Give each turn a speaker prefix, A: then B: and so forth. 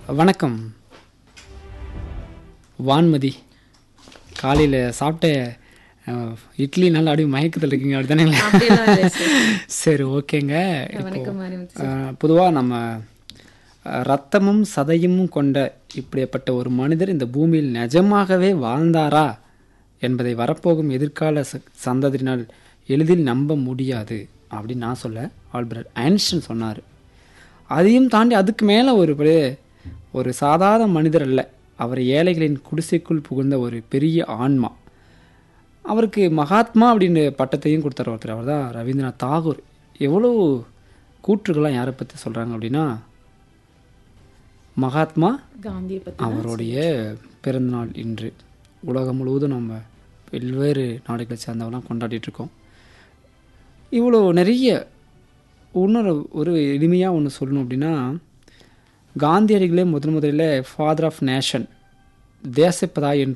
A: வணக்கம் வான்மதி காலையில் சாப்பிட்ட அஹ், இட்லி நல்லா அப்படியே மயக்கத்தில் இருக்கீங்க அப்படி தானே
B: அப்படியெல்லாம் இல்லை சார்
A: சரி ஓகேங்க
B: வணக்கம் மாரிமுத்து
A: பொதுவாக நம்ம அஹ், ரத்தமும் சதையும் கொண்ட இப்படிப்பட்ட ஒரு மனிதர் இந்த பூமியில் நிஜமாகவே வாழ்ந்தாரா என்பதை வரப்போகும் எதிர்கால ச- சந்ததியினால் எளிதில் நம்ப முடியாது அப்படின்னு நான் சொல்ல ஆல்பர்ட் ஐன்ஸ்டன் சொன்னார் அதையும் தாண்டி அதுக்கு மேலே ஒரு பெரிய- ஒரு சாதாரண மனிதர் அல்ல அவர் ஏழைகளின் குடிசைக்குள் புகுந்த ஒரு பெரிய ஆன்மா அவருக்கு மகாத்மா அப்படின்னு பட்டத்தையும் கொடுத்தார் ஒருத்தர் அவர் தான் ரவீந்திரநாத் தாகூர் எவ்வளோ கூற்றுகள்லாம் யாரை பற்றி சொல்கிறாங்க அப்படின்னா மகாத்மா
B: காந்தியை பத்தி
A: அவருடைய பிறந்தநாள் இன்று உலகம் முழுவதும் நம்ம பல்வேறு நாடுகளை சேர்ந்தவெல்லாம் கொண்டாடிட்டு இருக்கோம் இவ்வளோ நிறைய இன்னொரு ஒரு எளிமையாக ஒன்று சொல்லணும் அப்படின்னா காந்தியடிகளே முதன் முதலில் ஃபாதர் ஆஃப் நேஷன் தேசப்பிதா என்று